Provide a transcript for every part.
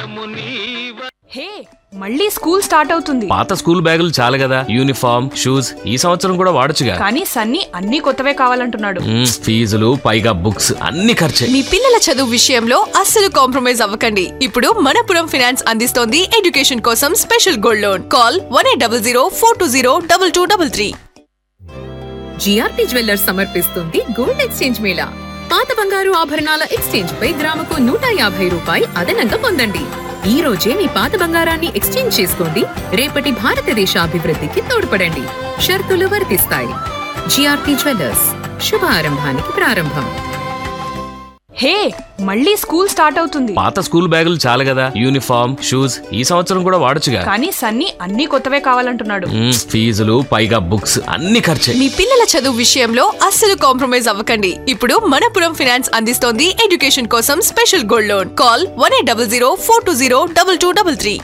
నిత్యము నీవ హే మళ్ళీ school start అవుతుంది పాత స్కూల్ బ్యాగులు చాలు కదా యూనిఫామ్ షూస్ ఈ సంవత్సరం కూడా వాడొచ్చుగా కానీ సన్నీ అన్ని కొత్తవే కావాలంటున్నాడు మ్మ్, ఫీజులు పైగా బుక్స్ అన్ని ఖర్చే మీ పిల్లల చదువు విషయంలో అస్సలు కాంప్రమైజ్ అవ్వకండి ఇప్పుడు మనపురం ఫైనాన్స్ అందిస్తోంది ఎడ్యుకేషన్ కోసం special gold loan call one eight double zero four two zero double two double three GRP jewellers సమర్పిస్తుంది గోల్డ్ ఎక్స్చేంజ్ మేళా పాత బంగారు ఆభరణాల ఎక్స్చేంజ్ పై గ్రాముకు నూట యాభై రూపాయి అదనంగా పొందండి ఈ రోజే మీ పాత బంగారాన్ని ఎక్స్చేంజ్ చేసుకోండి రేపటి భారతదేశ అభివృద్ధికి తోడ్పడండి షరతులు వర్తిస్తాయి జిఆర్పి జ్యువెల్లర్స్ శుభారంభానికి ప్రారంభం హే మళ్ళీ స్కూల్ స్టార్ట్ అవుతుంది పాత స్కూల్ బ్యాగులు చాలు కదా యూనిఫామ్ షూస్ ఈ సంవత్సరం కూడా వాడొచ్చుగా కానీ సన్నీ అన్ని కొత్తవే కావాలంటున్నాడు మ్మ్, ఫీజులు పైగా బుక్స్ అన్ని ఖర్చే మీ పిల్లల చదువు విషయంలో అస్సలు కాంప్రమైజ్ అవ్వకండి ఇప్పుడు మనపురం ఫైనాన్స్ అందిస్తోంది ఎడ్యుకేషన్ కోసం special gold loan call one eight double zero four two zero double two double three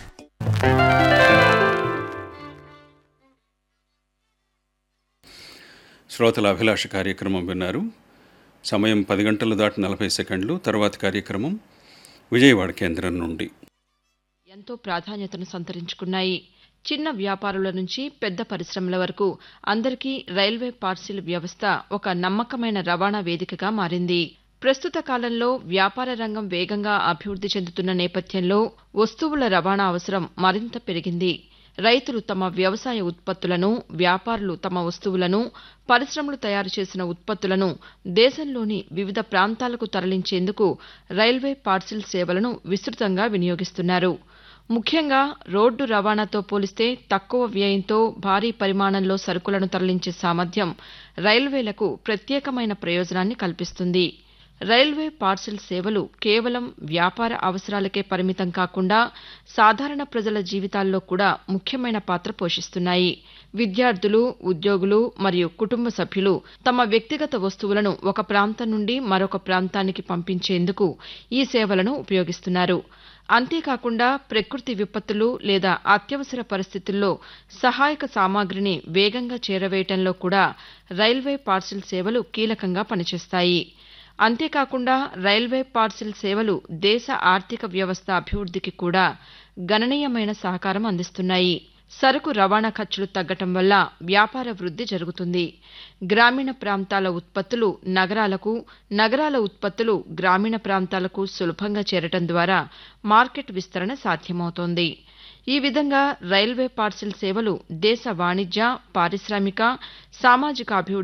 శ్రోతల అభిలాష కార్యక్రమం విన్నారు సమయం పది గంటలు దాటి నలభై సెకండ్లు తర్వాత కార్యక్రమం విజయవాడ కేంద్రం నుండి ఎంతో ప్రాధాన్యతను సంతరించుకున్నాయి చిన్న వ్యాపారుల నుంచి పెద్ద పరిశ్రమల వరకు అందరికీ రైల్వే పార్సిల్ వ్యవస్థ ఒక నమ్మకమైన రవాణా వేదికగా మారింది ప్రస్తుత కాలంలో వ్యాపార రంగం వేగంగా అభివృద్ధి చెందుతున్న నేపథ్యంలో వస్తువుల రవాణా అవసరం మరింత పెరిగింది రైతులు తమ వ్యవసాయ ఉత్పత్తులను వ్యాపారులు తమ వస్తువులను పరిశ్రమలు తయారు చేసిన ఉత్పత్తులను దేశంలోని వివిధ ప్రాంతాలకు తరలించేందుకు రైల్వే పార్సిల్ సేవలను విస్తృతంగా వినియోగిస్తున్నారు ముఖ్యంగా రోడ్డు రవాణాతో పోలిస్తే తక్కువ వ్యయంతో భారీ పరిమాణంలో సరుకులను తరలించే సామర్థ్యం రైల్వేలకు ప్రత్యేకమైన ప్రయోజనాన్ని కల్పిస్తుంది రైల్వే పార్సిల్ సేవలు కేవలం వ్యాపార అవసరాలకే పరిమితం కాకుండా సాధారణ ప్రజల జీవితాల్లో కూడా ముఖ్యమైన పాత్ర పోషిస్తున్నాయి విద్యార్థులు ఉద్యోగులు మరియు కుటుంబ సభ్యులు తమ వ్యక్తిగత వస్తువులను ఒక ప్రాంతం నుండి మరొక ప్రాంతానికి పంపించేందుకు ఈ సేవలను ఉపయోగిస్తున్నారు అంతేకాకుండా ప్రకృతి విపత్తులు లేదా అత్యవసర పరిస్థితుల్లో సహాయక సామాగ్రిని వేగంగా చేరవేయటంలో కూడా రైల్వే పార్సిల్ సేవలు కీలకంగా పనిచేస్తాయి అంతేకాకుండా రైల్వే పార్సిల్ సేవలు దేశ ఆర్థిక వ్యవస్థ అభివృద్ధికి కూడా గణనీయమైన సహకారం అందిస్తున్నాయి సరుకు రవాణా ఖర్చులు తగ్గటం వల్ల వ్యాపార వృద్ధి జరుగుతుంది గ్రామీణ ప్రాంతాల ఉత్పత్తులు నగరాలకు నగరాల ఉత్పత్తులు గ్రామీణ ప్రాంతాలకు సులభంగా చేరటం ద్వారా మార్కెట్ విస్తరణ సాధ్యమవుతోంది ఈ విధంగా రైల్వే పార్సిల్ సేవలు దేశ వాణిజ్య పారిశ్రామిక సామాజిక అభివృద్ధి